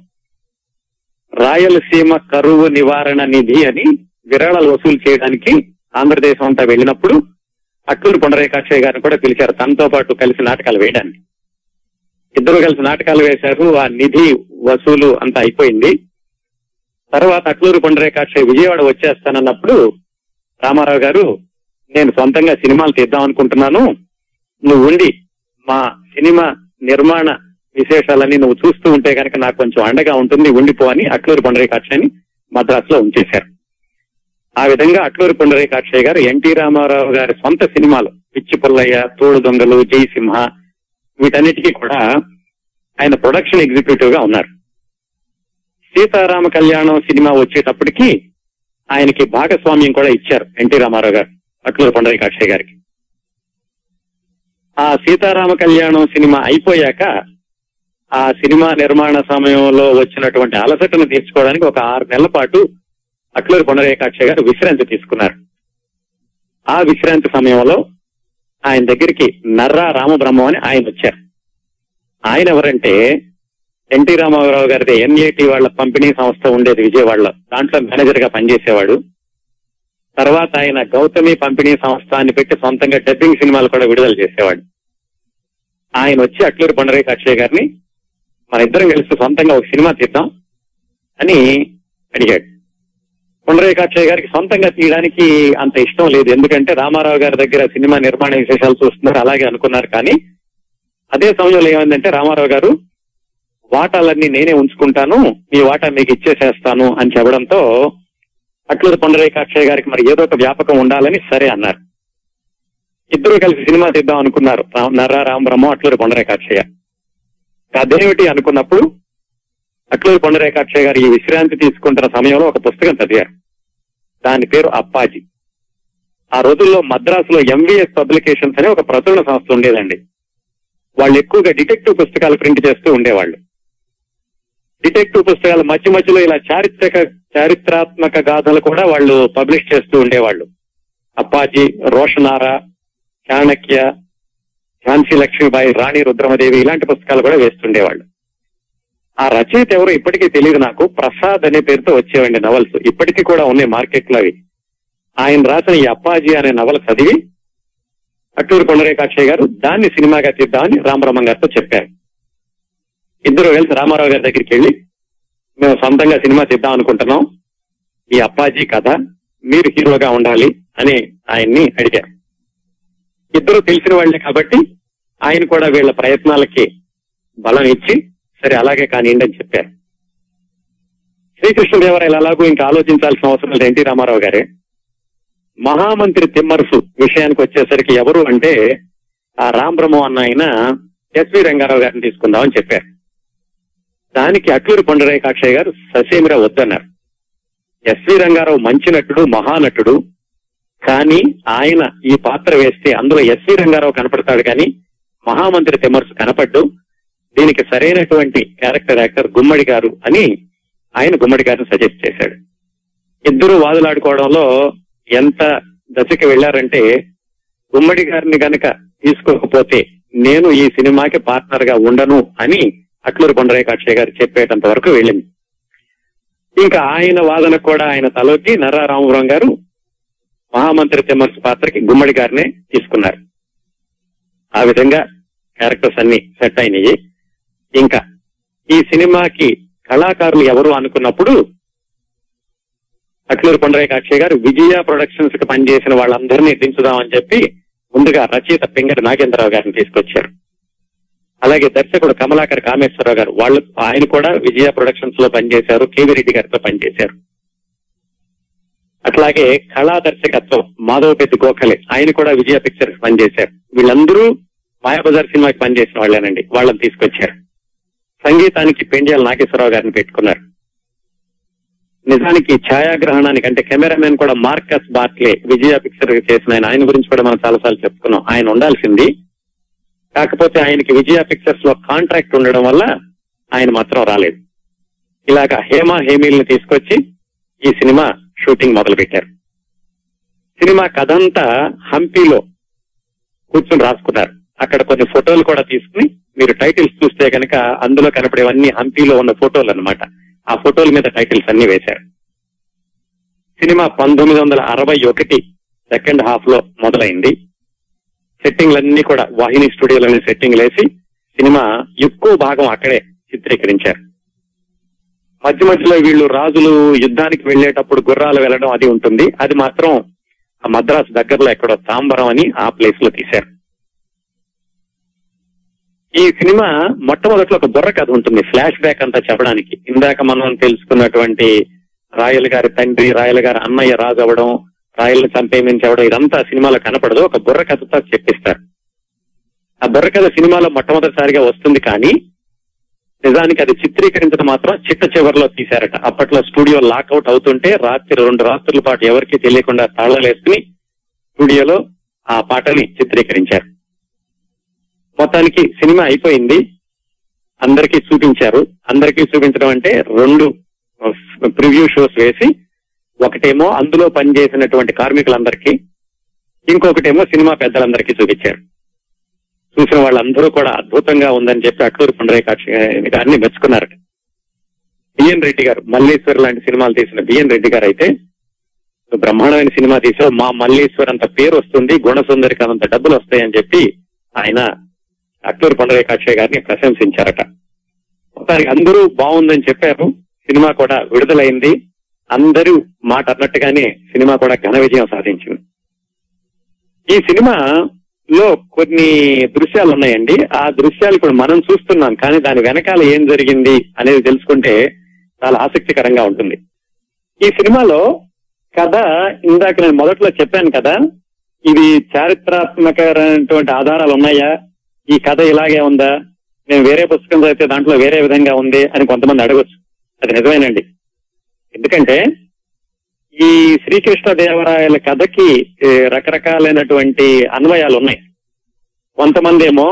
రాయలసీమ కరువు నివారణ నిధి అని విరాళాలు వసూలు చేయడానికి ఆంధ్రదేశం అంతా వెళ్ళినప్పుడు అట్లూరు పొండరేకాక్షయ్య గారిని కూడా పిలిచారు తనతో పాటు కలిసి నాటకాలు వేయడానికి ఇద్దరు కలిసి నాటకాలు వేశారు ఆ నిధి వసూలు అంతా అయిపోయింది తర్వాత అట్లూరు పొండరేకాక్షయ్య విజయవాడ వచ్చేస్తానన్నప్పుడు రామారావు గారు నేను సొంతంగా సినిమాలు తీద్దాం అనుకుంటున్నాను నువ్వు ఉండి మా సినిమా నిర్మాణ విశేషాలన్నీ నువ్వు చూస్తూ ఉంటే కనుక నాకు కొంచెం అండగా ఉంటుంది ఉండిపో అని అట్లూరి పొండరీకాక్షయ్యని మద్రాసులో ఉంచేశారు ఆ విధంగా అట్లూరి పొండరీకాక్షయ్య గారు ఎన్టీ రామారావు గారి సొంత సినిమాలు పిచ్చి పుల్లయ్య తోడు దొంగలు జయసింహ వీటన్నిటికీ కూడా ఆయన ప్రొడక్షన్ ఎగ్జిక్యూటివ్ గా ఉన్నారు సీతారామ కళ్యాణం సినిమా వచ్చేటప్పటికి ఆయనకి భాగస్వామ్యం కూడా ఇచ్చారు ఎన్టీ రామారావు గారు అట్లూరి పొండరీకాక్షయ్య గారికి ఆ సీతారామ కళ్యాణం సినిమా అయిపోయాక ఆ సినిమా నిర్మాణ సమయంలో వచ్చినటువంటి అలసటను తీర్చుకోవడానికి ఒక ఆరు నెలల పాటు అట్లూరి పొండరేకాక్ష గారు విశ్రాంతి తీసుకున్నారు ఆ విశ్రాంతి సమయంలో ఆయన దగ్గరికి నర్రా రామబ్రహ్మం అని ఆయన వచ్చారు ఆయన ఎవరంటే ఎన్టీ రామారావు గారిది ఎన్ఏటి వాళ్ళ పంపిణీ సంస్థ ఉండేది విజయవాడలో దాంట్లో మేనేజర్ గా పనిచేసేవాడు తర్వాత ఆయన గౌతమి పంపిణీ సంస్థ అని పెట్టి సొంతంగా డబ్బింగ్ సినిమాలు కూడా విడుదల చేసేవాడు ఆయన వచ్చి అట్లూరి పండరేక అక్షయ్ గారిని మన ఇద్దరం కలిసి సొంతంగా ఒక సినిమా తీద్దాం అని అడిగాడు పుండరేక అక్షయ్ గారికి సొంతంగా తీయడానికి అంత ఇష్టం లేదు ఎందుకంటే రామారావు గారి దగ్గర సినిమా నిర్మాణ విశేషాలు చూస్తున్నారు అలాగే అనుకున్నారు కానీ అదే సమయంలో ఏమైందంటే రామారావు గారు వాటాలన్నీ నేనే ఉంచుకుంటాను మీ వాటా మీకు ఇచ్చేసేస్తాను అని చెప్పడంతో అట్లూరి పొండరేకాక్షయ్య గారికి మరి ఏదో ఒక వ్యాపకం ఉండాలని సరే అన్నారు ఇద్దరు కలిసి సినిమా తీద్దాం అనుకున్నారు రా- నర్రా రామబ్రహ్మ అట్లూరి పొండరేకాక్షయ్య అదేమిటి అనుకున్నప్పుడు అట్లూరి పొండరేకాక్షయ్య గారు ఈ విశ్రాంతి తీసుకుంటున్న సమయంలో ఒక పుస్తకం చదివారు దాని పేరు అప్పాజీ ఆ రోజుల్లో మద్రాసులో ఎంవిఎస్ పబ్లికేషన్స్ అనే ఒక ప్రచురణ సంస్థ ఉండేదండి వాళ్ళు ఎక్కువగా డిటెక్టివ్ పుస్తకాలు ప్రింట్ చేస్తూ ఉండేవాళ్ళు డిటెక్టివ్ పుస్తకాలు మధ్య మధ్యలో ఇలా చారిత్రక చారిత్రాత్మక గాథలు కూడా వాళ్ళు పబ్లిష్ చేస్తూ ఉండేవాళ్ళు అప్పాజీ రోషనారా చాణక్య ఝాన్సీ లక్ష్మీబాయి రాణి రుద్రమదేవి ఇలాంటి పుస్తకాలు కూడా వేస్తుండేవాళ్ళు ఆ రచయిత ఎవరు ఇప్పటికీ తెలియదు నాకు ప్రసాద్ అనే పేరుతో వచ్చేవండి నవల్స్ ఇప్పటికీ కూడా ఉన్నాయి మార్కెట్ లో అవి ఆయన రాసిన ఈ అప్పాజీ అనే నవల చదివి అట్టూరు కొండరేకాక్షయ్య గారు దాన్ని సినిమాగా తీద్దామని రామబ్రహ్మం గారితో చెప్పారు ఇద్దరు కలిసి రామారావు గారి దగ్గరికి వెళ్ళి మేము సొంతంగా సినిమా తీద్దాం అనుకుంటున్నాం ఈ అప్పాజీ కథ మీరు హీరోగా ఉండాలి అని ఆయన్ని అడిగారు ఇద్దరు తెలిసిన వాళ్ళే కాబట్టి ఆయన కూడా వీళ్ళ ప్రయత్నాలకి బలం ఇచ్చి సరే అలాగే కానివ్వండి అని చెప్పారు శ్రీకృష్ణదేవరాయలు అలాగూ ఇంకా ఆలోచించాల్సిన అవసరం లేదు ఎన్టీ రామారావు గారే మహామంత్రి తిమ్మరసు విషయానికి వచ్చేసరికి ఎవరు అంటే ఆ రాంబ్రహ్మం అన్న ఆయన ఎస్వి రంగారావు గారిని తీసుకుందామని చెప్పారు దానికి అట్లూరి కొండరేకాక్షయ్య గారు ససేమిరా వద్దన్నారు ఎస్వి రంగారావు మంచి నటుడు మహానటుడు కానీ ఆయన ఈ పాత్ర వేస్తే అందులో ఎస్వి రంగారావు కనపడతాడు కానీ మహామంత్రి తిమ్మరసు కనపడ్డు దీనికి సరైనటువంటి క్యారెక్టర్ యాక్టర్ గుమ్మడి గారు అని ఆయన గుమ్మడి గారిని సజెస్ట్ చేశాడు ఇద్దరు వాదులాడుకోవడంలో ఎంత దశకి వెళ్లారంటే గుమ్మడి గారిని గనక తీసుకోకపోతే నేను ఈ సినిమాకి పార్ట్నర్ గా ఉండను అని అట్లూరు కొండరేకాక్షయ్య గారు చెప్పేటంత వరకు వెళ్ళింది ఇంకా ఆయన వాదన కూడా ఆయన తలొగ్గి నర్రా రామపురం గారు మహామంత్రి తిమ్మర్స్ పాత్రకి గుమ్మడి గారినే తీసుకున్నారు ఆ విధంగా క్యారెక్టర్స్ అన్ని సెట్ అయినాయి ఇంకా ఈ సినిమాకి కళాకారులు ఎవరు అనుకున్నప్పుడు అట్లూరు కొండరేకాక్షయ్య గారు విజయ ప్రొడక్షన్స్ కి పనిచేసిన వాళ్ళందరినీ దించుదామని చెప్పి ముందుగా రచయిత పింగడి నాగేంద్రరావు గారిని తీసుకొచ్చారు అలాగే దర్శకుడు కమలాకర్ కామేశ్వరరావు గారు వాళ్ళు ఆయన కూడా విజయ ప్రొడక్షన్స్ లో పనిచేశారు కేవీ రెడ్డి గారితో పనిచేశారు అట్లాగే కళా దర్శకత్వం మాధవపెద్ది గోఖలే ఆయన కూడా విజయ పిక్చర్స్ పనిచేశారు వీళ్ళందరూ మాయాబజార్ సినిమాకి పనిచేసిన వాళ్ళేనండి వాళ్ళని తీసుకొచ్చారు సంగీతానికి పెండియాల నాగేశ్వరరావు గారిని పెట్టుకున్నారు నిజానికి ఛాయాగ్రహణానికి అంటే కెమెరామెన్ కూడా మార్కస్ బార్క్లే విజయ పిక్చర్ చేసిన ఆయన ఆయన గురించి కూడా మనం చాలాసార్లు చెప్పుకున్నాం ఆయన ఉండాల్సింది కాకపోతే ఆయనకి విజయ పిక్చర్స్ లో కాంట్రాక్ట్ ఉండడం వల్ల ఆయన మాత్రం రాలేదు ఇలాగా హేమ హేమీల్ని తీసుకొచ్చి ఈ సినిమా షూటింగ్ మొదలు పెట్టారు సినిమా కథంతా హంపీలో కూర్చుని రాసుకున్నారు అక్కడ కొన్ని ఫోటోలు కూడా తీసుకుని మీరు టైటిల్స్ చూస్తే కనుక అందులో కనపడేవన్నీ హంపీలో ఉన్న ఫోటోలు అన్నమాట ఆ ఫోటోల మీద టైటిల్స్ అన్ని వేశారు సినిమా పంతొమ్మిది వందల అరవై ఒకటి సెకండ్ హాఫ్ లో మొదలైంది సెట్టింగ్లన్నీ కూడా వాహిని స్టూడియోలోని సెట్టింగ్ వేసి సినిమా ఎక్కువ భాగం అక్కడే చిత్రీకరించారు మధ్య మధ్యలో వీళ్ళు రాజులు యుద్ధానికి వెళ్ళేటప్పుడు గుర్రాలు వెళ్ళడం అది ఉంటుంది అది మాత్రం ఆ మద్రాసు దగ్గరలో ఎక్కడో తాంబరం అని ఆ ప్లేస్ లో తీశారు ఈ సినిమా మొట్టమొదట్లో ఒక బుర్ర కథ ఉంటుంది ఫ్లాష్ బ్యాక్ అంతా చెప్పడానికి ఇందాక మనం తెలుసుకున్నటువంటి రాయల్ గారి తండ్రి రాయల్ గారి అన్నయ్య రాజు అవ్వడం రాయల్ని చంపేమించవడం ఇదంతా సినిమాలో కనపడదు ఒక బుర్ర కథతో చెప్పిస్తారు ఆ బుర్ర కథ సినిమాలో మొట్టమొదటిసారిగా వస్తుంది కానీ నిజానికి అది చిత్రీకరించడం మాత్రం చిట్ట చివరిలో తీశారట అప్పట్లో స్టూడియో లాక్అవుట్ అవుతుంటే రాత్రి రెండు రాత్రుల పాటు ఎవరికీ తెలియకుండా తాళాలు వేసుకుని స్టూడియోలో ఆ పాటని చిత్రీకరించారు మొత్తానికి సినిమా అయిపోయింది అందరికీ చూపించారు అందరికీ చూపించడం అంటే రెండు ప్రివ్యూ షోస్ వేసి ఒకటేమో అందులో పనిచేసినటువంటి కార్మికులందరికీ ఇంకొకటేమో సినిమా పెద్దలందరికీ చూపించారు చూసిన వాళ్ళందరూ కూడా అద్భుతంగా ఉందని చెప్పి అట్లూరు పుండరేకాక్ష గారిని మెచ్చుకున్నారు బిఎన్ రెడ్డి గారు మల్లేశ్వర్ లాంటి సినిమాలు తీసిన బిఎన్ రెడ్డి గారు అయితే "నువ్వు బ్రహ్మాండమైన సినిమా తీసావు మా మల్లేశ్వర్ అంత పేరు వస్తుంది గుణసుందరికి అంత డబ్బులు వస్తాయని చెప్పి ఆయన అట్లూరు పుండరేకాక్ష గారిని ప్రశంసించారట మొత్తానికి అందరూ బాగుందని చెప్పారు సినిమా కూడా విడుదలైంది అందరూ మాట అన్నట్టుగానే సినిమా కూడా ఘన విజయం సాధించింది ఈ సినిమాలో కొన్ని దృశ్యాలు ఉన్నాయండి ఆ దృశ్యాలు ఇప్పుడు మనం చూస్తున్నాం కానీ దాని వెనకాల ఏం జరిగింది అనేది తెలుసుకుంటే చాలా ఆసక్తికరంగా ఉంటుంది ఈ సినిమాలో కథ ఇందాక నేను మొదట్లో చెప్పాను కదా ఇది చారిత్రాత్మకమైనటువంటి ఆధారాలు ఉన్నాయా ఈ కథ ఇలాగే ఉందా నేను వేరే పుస్తకం చదివితే దాంట్లో వేరే విధంగా ఉంది అని కొంతమంది అడగొచ్చు అది నిజమేనండి ఎందుకంటే ఈ శ్రీకృష్ణ దేవరాయల కథకి ఏ, రకరకాలైనటువంటి అన్వయాలు ఉన్నాయి కొంతమంది ఏమో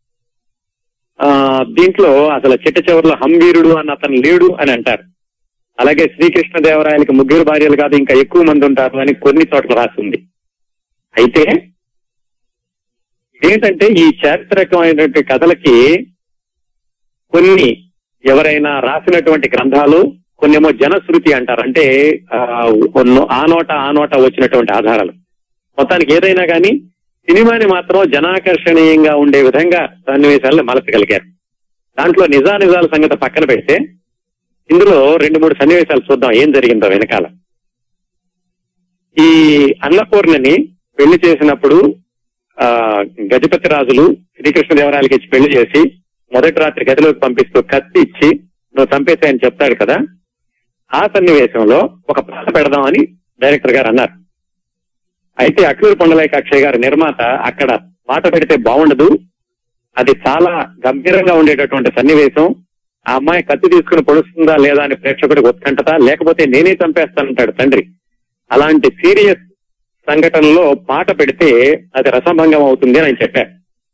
ఆ దీంట్లో అసలు చిట్ట చివరిలో హంవీరుడు అన్న అతను లేడు అని అంటారు అలాగే శ్రీకృష్ణ దేవరాయలకి ముగ్గురు భార్యలు కాదు ఇంకా ఎక్కువ మంది ఉంటారు అని కొన్ని చోట్ల రాసింది అయితే ఏంటంటే ఈ చారిత్రకమైనటువంటి కథలకి కొన్ని ఎవరైనా రాసినటువంటి గ్రంథాలు కొన్నేమో జనశ్రుతి అంటారు అంటే ఆ, ఉన్న- ఆ నోట ఆ నోట వచ్చినటువంటి ఆధారాలు మొత్తానికి ఏదైనా కానీ సినిమాని మాత్రం జనాకర్షణీయంగా ఉండే విధంగా సన్నివేశాలను మలచగలిగారు దాంట్లో నిజానిజాల సంగతి పక్కన పెడితే ఇందులో రెండు మూడు సన్నివేశాలు చూద్దాం ఏం జరిగిందో వెనకాల ఈ అన్నపూర్ణని పెళ్లి చేసినప్పుడు ఆ గజపతి రాజులు శ్రీకృష్ణదేవరాయలకి ఇచ్చి పెళ్లి చేసి మొదటి రాత్రి గదిలోకి పంపిస్తూ కత్తి ఇచ్చి నువ్వు చంపేశాయని చెప్తాడు కదా ఆ సన్నివేశంలో ఒక పాట పెడదామని డైరెక్టర్ గారు అన్నారు అయితే అక్లూరు పొండలేక అక్షయ్ గారు నిర్మాత అక్కడ పాట పెడితే బాగుండదు అది చాలా గంభీరంగా ఉండేటటువంటి సన్నివేశం ఆ అమ్మాయి కత్తి తీసుకుని పొడుస్తుందా లేదా అని ప్రేక్షకుడికి ఉత్కంఠత లేకపోతే నేనే చంపేస్తానంటాడు తండ్రి అలాంటి సీరియస్ సంఘటనలో పాట పెడితే అది రసభంగం అవుతుంది అని ఆయన చెప్పారు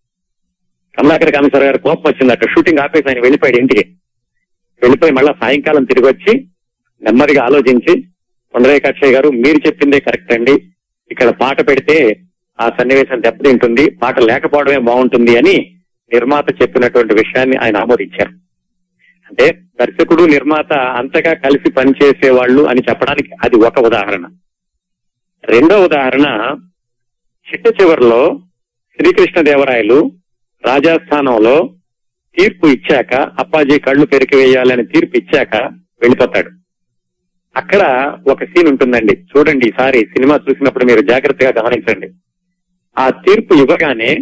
కమలాకర్ కామేశ్వర గారు కోపం వచ్చింది అక్కడ షూటింగ్ ఆపేసి ఆయన వెళ్ళిపోయాడు ఇంటికి వెళ్ళిపోయి మళ్ళా సాయంకాలం తిరిగి వచ్చి నెమ్మదిగా ఆలోచించి కొండరేకాక్షయ్య గారు మీరు చెప్పిందే కరెక్ట్ అండి ఇక్కడ పాట పెడితే ఆ సన్నివేశం దెబ్బతింటుంది పాట లేకపోవడమే బాగుంటుంది అని నిర్మాత చెప్పినటువంటి విషయాన్ని ఆయన ఆమోదించారు అంటే దర్శకుడు నిర్మాత అంతగా కలిసి పనిచేసే వాళ్ళు అని చెప్పడానికి అది ఒక ఉదాహరణ రెండో ఉదాహరణ చిట్ట చివరిలో శ్రీకృష్ణదేవరాయలు రాజస్థానంలో తీర్పు ఇచ్చాక అప్పాజీ కళ్ళు పెరికి వేయాలని తీర్పు ఇచ్చాక వెళ్ళిపోతాడు అక్కడ ఒక సీన్ ఉంటుందండి చూడండి ఈసారి సినిమా చూసినప్పుడు మీరు జాగ్రత్తగా గమనించండి ఆ తీర్పు ఇవ్వగానే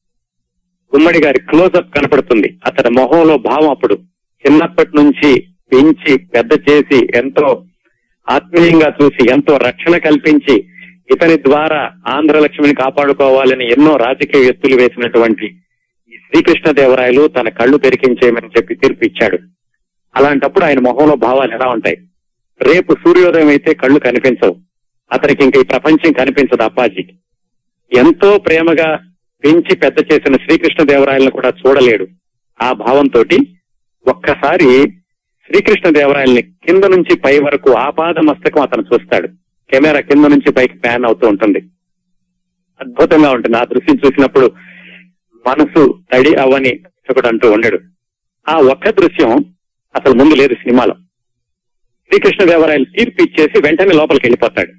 గుమ్మడి గారి క్లోజప్ కనపడుతుంది అతని మొహంలో భావం అప్పుడు చిన్నప్పటి నుంచి పెంచి పెద్ద చేసి ఎంతో ఆత్మీయంగా చూసి ఎంతో రక్షణ కల్పించి ఇతని ద్వారా ఆంధ్ర లక్ష్మిని కాపాడుకోవాలని ఎన్నో రాజకీయ ఎత్తులు వేసినటువంటి ఈ శ్రీకృష్ణదేవరాయలు తన కళ్ళు పెరికించేయమని చెప్పి తీర్పు ఇచ్చాడు అలాంటప్పుడు ఆయన మొహంలో భావాలు ఎలా ఉంటాయి రేపు సూర్యోదయం అయితే కళ్ళు కనిపించవు అతనికి ఇంక ఈ ప్రపంచం కనిపించదు అప్పాజీకి ఎంతో ప్రేమగా పెంచి పెద్ద చేసిన శ్రీకృష్ణదేవరాయలను కూడా చూడలేడు ఆ భావంతో ఒక్కసారి శ్రీకృష్ణదేవరాయల్ని కింద నుంచి పై వరకు ఆపాద మస్తకం అతను చూస్తాడు కెమెరా కింద నుంచి పైకి ప్యాన్ అవుతూ ఉంటుంది అద్భుతంగా ఉంటుంది ఆ దృశ్యం చూసినప్పుడు మనసు తడి అవ్వని ఒకడు అంటూ ఉండడు ఆ ఒక్క దృశ్యం అసలు ముందు లేదు సినిమాలో శ్రీకృష్ణదేవరాయలు తీర్పు ఇచ్చేసి వెంటనే లోపలికి వెళ్ళిపోతాడు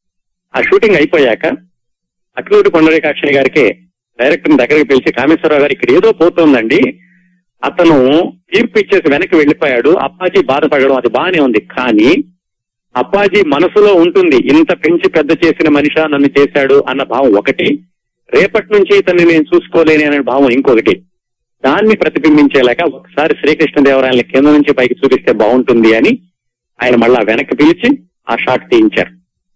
ఆ షూటింగ్ అయిపోయాక అక్లూరి కొండరేకాక్షయ్య గారికి డైరెక్టర్ దగ్గరికి పిలిచి కామేశ్వరరావు గారు ఇక్కడ ఏదో పోతోందండి అతను తీర్పు ఇచ్చేసి వెనక్కి వెళ్ళిపోయాడు అప్పాజీ బాధపడడం అది బానే ఉంది కానీ అప్పాజీ మనసులో ఉంటుంది ఇంత పెంచి పెద్ద చేసిన మనిషా నన్ను చేశాడు అన్న భావం ఒకటి రేపటి నుంచి ఇతన్ని నేను చూసుకోలేని అనే భావం ఇంకొకటి దాన్ని ప్రతిబింబించేలాగా ఒకసారి శ్రీకృష్ణదేవరాయలని కింద నుంచి పైకి చూపిస్తే బాగుంటుంది అని ఆయన మళ్ళా వెనక్కి పిలిచి ఆ షాట్ తీయించారు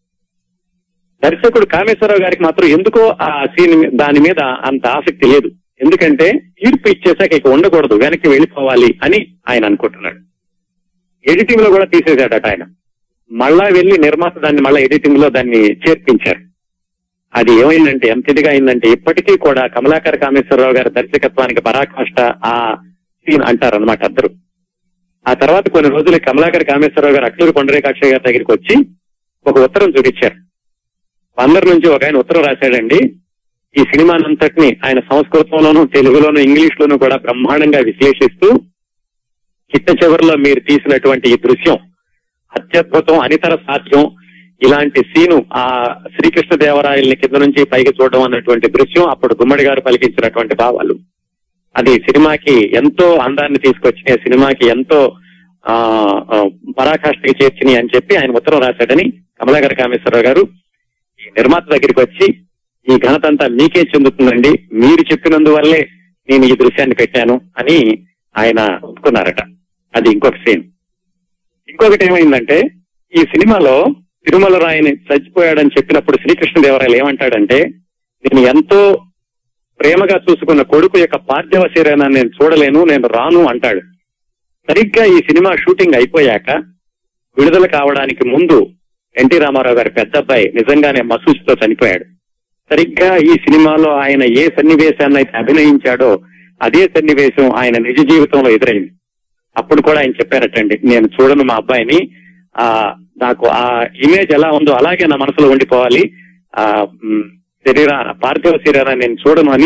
దర్శకుడు కామేశ్వరరావు గారికి మాత్రం ఎందుకో ఆ సీన్ మీ- దాని మీద అంత ఆసక్తి లేదు ఎందుకంటే తీర్పు ఇచ్చేసాక ఇక ఉండకూడదు వెనక్కి వెళ్ళిపోవాలి అని ఆయన అనుకుంటున్నాడు ఎడిటింగ్ లో కూడా తీసేశాడట ఆయన మళ్ళా వెళ్లి నిర్మాత దాన్ని మళ్ళా ఎడిటింగ్ లో దాన్ని చేర్పించారు అది ఏమైందంటే ఎంత ఇదిగా అయిందంటే ఇప్పటికీ కూడా కమలాకర్ కామేశ్వరరావు గారి దర్శకత్వానికి పరాకాష్ట ఆ సీన్ అంటారు అనమాట అందరూ ఆ తర్వాత కొన్ని రోజులు కమలాకర్ కామేశ్వరరావు గారు అట్లూరు కొండరేకాక్షయ్య గారి దగ్గరికి వచ్చి ఒక ఉత్తరం చూపించారు అందరి నుంచి ఒక ఆయన ఉత్తరం రాశాడండి ఈ సినిమానంతటిని ఆయన సంస్కృతంలోను తెలుగులోను ఇంగ్లీష్ లోను కూడా బ్రహ్మాండంగా విశ్లేషిస్తూ చిట్ట చివరిలో మీరు తీసినటువంటి ఈ దృశ్యం అత్యద్భుతం అనితర సాధ్యం ఇలాంటి సీను ఆ శ్రీకృష్ణ దేవరాయల్ని కింద నుంచి పైకి చూడడం అన్నటువంటి దృశ్యం అప్పుడు గుమ్మడి గారు పలికించినటువంటి భావాలు అది సినిమాకి ఎంతో అందాన్ని తీసుకొచ్చిన సినిమాకి ఎంతో ఆ ఆ, పరాకాష్ఠకి చేర్చినాయి అని చెప్పి ఆయన ఉత్తరం రాశాడని కమలాకర్ కామేశ్వరరావు గారు ఈ నిర్మాత దగ్గరికి వచ్చి ఈ ఘనత అంతా మీకే చెందుతుందండి మీరు చెప్పినందువల్లే నేను ఈ దృశ్యాన్ని పెట్టాను అని ఆయన ఒప్పుకున్నారట అది ఇంకొక సీన్ ఇంకొకటి ఏమైందంటే ఈ సినిమాలో తిరుమల రాయని చచ్చిపోయాడని చెప్పినప్పుడు శ్రీకృష్ణదేవరాయలు ఏమంటాడంటే నేను ఎంతో ప్రేమగా చూసుకున్న కొడుకు యొక్క పార్థివ శరీరాన్ని నేను చూడలేను నేను రాను అంటాడు సరిగ్గా ఈ సినిమా షూటింగ్ అయిపోయాక విడుదల కావడానికి ముందు ఎన్టీ రామారావు గారి పెద్ద అబ్బాయి నిజంగానే మసూచితో చనిపోయాడు సరిగ్గా ఈ సినిమాలో ఆయన ఏ సన్నివేశాన్ని అయితే అభినయించాడో అదే సన్నివేశం ఆయన నిజ జీవితంలో ఎదురైంది అప్పుడు కూడా ఆయన చెప్పారటండి నేను చూడను మా అబ్బాయిని ఆ నాకు ఆ ఇమేజ్ ఎలా ఉందో అలాగే నా మనసులో ఉండిపోవాలి ఆ మ్, శరీర పార్థివ శరీరాన్ని నేను చూడను అని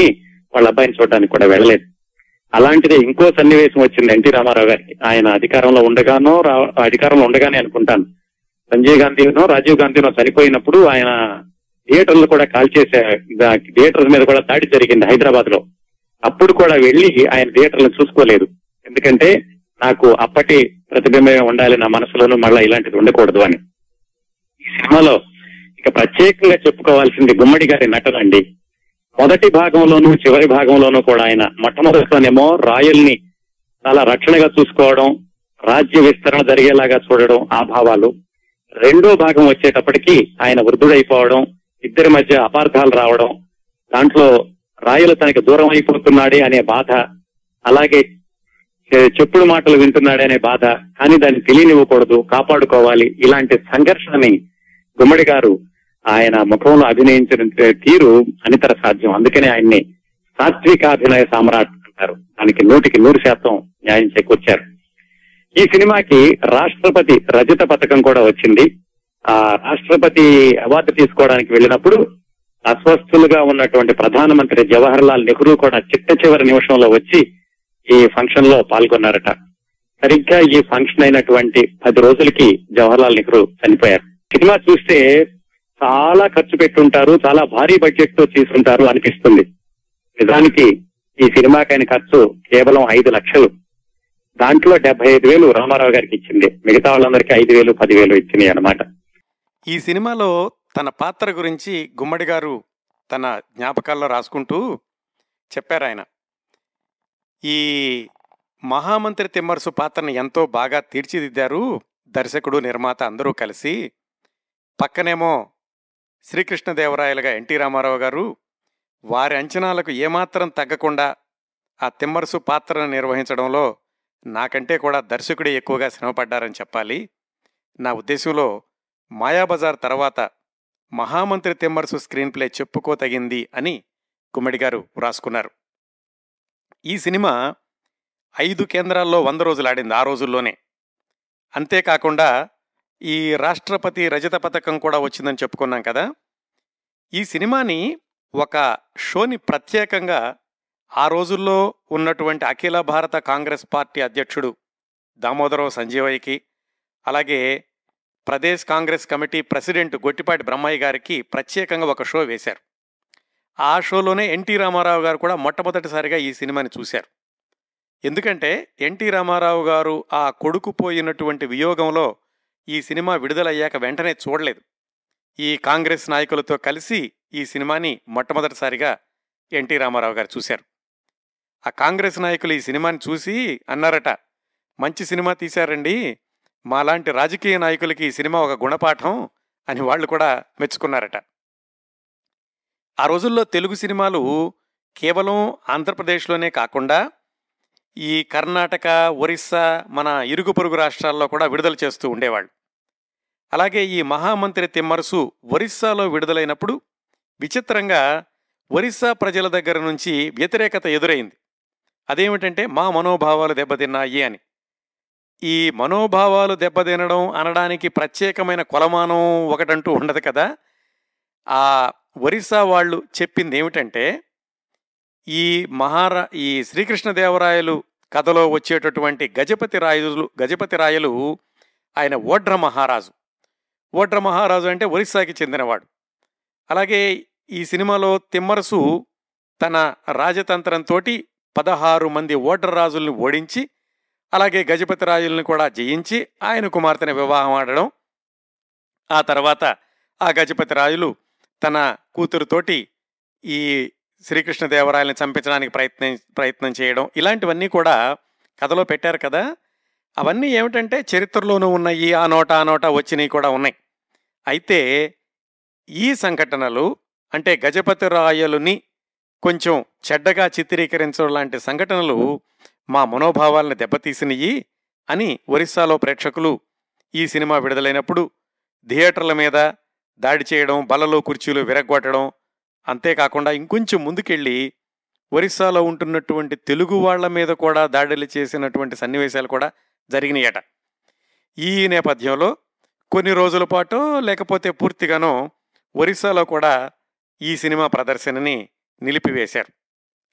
వాళ్ళ అబ్బాయిని చూడడానికి కూడా వెళ్ళలేదు అలాంటిదే ఇంకో సన్నివేశం వచ్చింది ఎన్టీ రామారావు గారికి ఆయన అధికారంలో ఉండగానో రా- అధికారంలో ఉండగానే అనుకుంటాను సంజయ్ గాంధీనో రాజీవ్ గాంధీనో చనిపోయినప్పుడు ఆయన థియేటర్లు కూడా కాల్చేసే థియేటర్ల మీద కూడా దాడి జరిగింది హైదరాబాద్ లో అప్పుడు కూడా వెళ్లి ఆయన థియేటర్లను చూసుకోలేదు ఎందుకంటే నాకు అప్పటి ప్రతిబింబమే ఉండాలి నా మనసులోనూ మళ్ళా ఇలాంటిది ఉండకూడదు అని ఈ సినిమాలో ఇక ప్రత్యేకంగా చెప్పుకోవాల్సింది గుమ్మడి గారి నటన అండి మొదటి భాగంలోనూ చివరి భాగంలోనూ కూడా ఆయన మొట్టమొదటిలోనేమో రాయల్ని చాలా రక్షణగా చూసుకోవడం రాజ్య విస్తరణ జరిగేలాగా చూడడం ఆ భావాలు రెండో భాగం వచ్చేటప్పటికి ఆయన వృద్ధుడైపోవడం ఇద్దరి మధ్య అపార్థాలు రావడం దాంట్లో రాయలు తనకి దూరం అయిపోతున్నాడే అనే బాధ అలాగే చె- చెప్పుడు మాటలు వింటున్నాడే అనే బాధ కానీ దాన్ని తెలియనివ్వకూడదు కాపాడుకోవాలి ఇలాంటి సంఘర్షణని గుమ్మడి గారు ఆయన ముఖంలో అభినయించిన తీరు అనితర సాధ్యం అందుకనే ఆయన్ని సాత్వికాభినయ సామ్రాట్ అంటారు దానికి నూటికి నూరు శాతం న్యాయం చేకూర్చారు ఈ సినిమాకి రాష్ట్రపతి రజత పథకం కూడా వచ్చింది ఆ రాష్ట్రపతి అవార్డు తీసుకోవడానికి వెళ్ళినప్పుడు అస్వస్థులుగా ఉన్నటువంటి ప్రధానమంత్రి జవహర్ లాల్ నెహ్రూ కూడా చిట్ట చివరి నిమిషంలో వచ్చి ఈ ఫంక్షన్ లో పాల్గొన్నారట సరిగ్గా ఈ ఫంక్షన్ అయినటువంటి పది రోజులకి జవహర్ లాల్ నెహ్రూ చనిపోయారు సినిమా చూస్తే చాలా ఖర్చు పెట్టుంటారు చాలా భారీ బడ్జెట్ తో తీసుంటారు అనిపిస్తుంది నిజానికి ఈ సినిమాకైన ఖర్చు కేవలం ఐదు లక్షలు దాంట్లో డెబ్బై ఐదు వేలు రామారావు గారికి ఇచ్చింది మిగతా వాళ్ళందరికీ ఐదు వేలు పదివేలు ఇచ్చినాయి అన్నమాట ఈ సినిమాలో తన పాత్ర గురించి గుమ్మడి గారు తన జ్ఞాపకాల్లో రాసుకుంటూ చెప్పారు ఆయన ఈ మహామంత్రి తిమ్మర్సు పాత్రను ఎంతో బాగా తీర్చిదిద్దారు దర్శకుడు నిర్మాత అందరూ కలిసి పక్కనేమో శ్రీకృష్ణదేవరాయలుగా ఎన్టీ రామారావు గారు వారి అంచనాలకు ఏమాత్రం తగ్గకుండా ఆ తిమ్మర్సు పాత్రను నిర్వహించడంలో నాకంటే కూడా దర్శకుడే ఎక్కువగా శ్రమపడ్డారని చెప్పాలి నా ఉద్దేశంలో మాయాబజార్ తర్వాత మహామంత్రి తిమ్మర్సు స్క్రీన్ ప్లే చెప్పుకోతగింది అని గుమ్మడి గారు వ్రాసుకున్నారు ఈ సినిమా ఐదు కేంద్రాల్లో వంద రోజులు ఆడింది ఆ రోజుల్లోనే అంతేకాకుండా ఈ రాష్ట్రపతి రజత పథకం కూడా వచ్చిందని చెప్పుకున్నాం కదా ఈ సినిమాని ఒక షోని ప్రత్యేకంగా ఆ రోజుల్లో ఉన్నటువంటి అఖిల భారత కాంగ్రెస్ పార్టీ అధ్యక్షుడు దామోదరం సంజీవయ్యకి అలాగే Pradesh Congress committee president Gottipati Brahmaiah గారికి ప్రత్యేకంగా ఒక షో వేశారు ఆ షోలోనే ఎన్టీ రామారావు గారు కూడా మొట్టమొదటిసారిగా ఈ సినిమాని చూశారు ఎందుకంటే ఎన్టీ రామారావు గారు ఆ కొడుకు పోయినటువంటి వియోగంలో ఈ సినిమా విడుదలయ్యాక వెంటనే చూడలేదు ఈ కాంగ్రెస్ నాయకులతో కలిసి ఈ సినిమాని మొట్టమొదటిసారిగా ఎన్టీ రామారావు గారు చూశారు ఆ కాంగ్రెస్ నాయకులు ఈ సినిమాని చూసి అన్నారట మంచి సినిమా తీశారండి మాలాంటి రాజకీయ నాయకులకి ఈ సినిమా ఒక గుణపాఠం అని వాళ్ళు కూడా మెచ్చుకున్నారట ఆ రోజుల్లో తెలుగు సినిమాలు కేవలం ఆంధ్రప్రదేశ్లోనే కాకుండా ఈ కర్ణాటక ఒరిస్సా మన ఇరుగు పొరుగు రాష్ట్రాల్లో కూడా విడుదల చేస్తూ ఉండేవాళ్ళు అలాగే ఈ మహామంత్రి తిమ్మరసు ఒరిస్సాలో విడుదలైనప్పుడు విచిత్రంగా ఒరిస్సా ప్రజల దగ్గర నుంచి వ్యతిరేకత ఎదురైంది అదేమిటంటే మా మనోభావాలు దెబ్బతిన్నాయి అని ఈ మనోభావాలు దెబ్బతినడం అనడానికి ప్రత్యేకమైన కొలమానం ఒకటంటూ ఉండదు కదా ఆ ఒరిస్సా వాళ్ళు చెప్పింది ఏమిటంటే ఈ మహారా ఈ శ్రీకృష్ణదేవరాయలు కథలో వచ్చేటటువంటి గజపతి రాయలు గజపతి రాయలు ఆయన ఓడ్ర మహారాజు ఓడ్ర మహారాజు అంటే ఒరిస్సాకి చెందినవాడు అలాగే ఈ సినిమాలో తిమ్మరసు తన రాజతంత్రంతో పదహారు మంది ఓడ్ర రాజుల్ని ఓడించి అలాగే గజపతి రాజుల్ని కూడా జయించి ఆయన కుమార్తెని వివాహం ఆడడం ఆ తర్వాత ఆ గజపతి రాజులు తన కూతురుతోటి ఈ శ్రీకృష్ణదేవరాయలని చంపించడానికి ప్రయత్నం ప్రయత్నం చేయడం ఇలాంటివన్నీ కూడా కథలో పెట్టారు కదా అవన్నీ ఏమిటంటే చరిత్రలోనూ ఉన్నాయి ఆ నోట ఆ నోట వచ్చినవి కూడా ఉన్నాయి అయితే ఈ సంఘటనలు అంటే గజపతి రాయలుని కొంచెం చెడ్డగా చిత్రీకరించడం లాంటి సంఘటనలు మా మనోభావాలను దెబ్బతీసినయి అని ఒరిస్సాలో ప్రేక్షకులు ఈ సినిమా విడుదలైనప్పుడు థియేటర్ల మీద దాడి చేయడం బలలో కుర్చీలు విరగ్గొట్టడం అంతేకాకుండా ఇంకొంచెం ముందుకెళ్ళి ఒరిస్సాలో ఉంటున్నటువంటి తెలుగు వాళ్ళ మీద కూడా దాడులు చేసినటువంటి సన్నివేశాలు కూడా జరిగినాయట ఈ నేపథ్యంలో కొన్ని రోజుల పాటు లేకపోతే పూర్తిగానో ఒరిస్సాలో కూడా ఈ సినిమా ప్రదర్శనని నిలిపివేశారు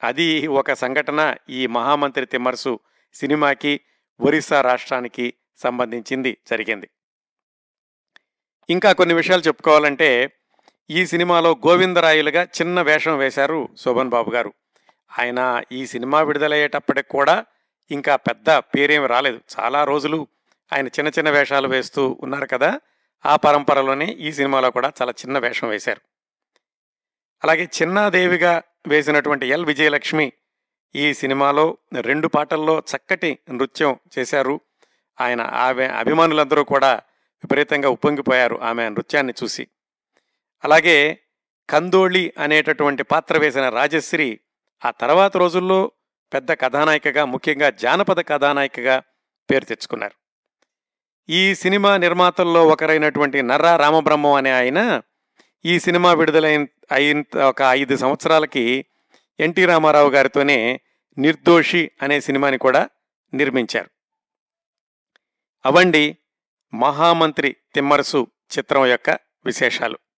అది ఒక సంఘటన ఈ మహామంత్రి తిమ్మర్సు సినిమాకి ఒరిస్సా రాష్ట్రానికి సంబంధించింది జరిగింది ఇంకా కొన్ని విషయాలు చెప్పుకోవాలంటే ఈ సినిమాలో గోవిందరాయులుగా చిన్న వేషం వేశారు శోభన్ బాబు గారు ఆయన ఈ సినిమా విడుదలయ్యేటప్పటికి కూడా ఇంకా పెద్ద పేరేమి రాలేదు చాలా రోజులు ఆయన చిన్న చిన్న వేషాలు వేస్తూ ఉన్నారు కదా ఆ పరంపరలోనే ఈ సినిమాలో కూడా చాలా చిన్న వేషం వేశారు అలాగే చిన్నాదేవిగా వేసినటువంటి ఎల్ విజయలక్ష్మి ఈ సినిమాలో రెండు పాటల్లో చక్కటి నృత్యం చేశారు ఆయన ఆమె అభిమానులందరూ కూడా విపరీతంగా ఉప్పొంగిపోయారు ఆమె నృత్యాన్ని చూసి అలాగే కందోళి అనేటటువంటి పాత్ర వేసిన రాజశ్రీ ఆ తర్వాత రోజుల్లో పెద్ద కథానాయికగా ముఖ్యంగా జానపద కథానాయికగా పేరు తెచ్చుకున్నారు ఈ సినిమా నిర్మాతల్లో ఒకరైనటువంటి నర్రా రామబ్రహ్మం అనే ఆయన ఈ సినిమా విడుదలైన అయిన ఒక ఐదు సంవత్సరాలకి ఎన్టీ రామారావు గారితోనే నిర్దోషి అనే సినిమాని కూడా నిర్మించారు అవండి మహామంత్రి తిమ్మరసు చిత్రం యొక్క విశేషాలు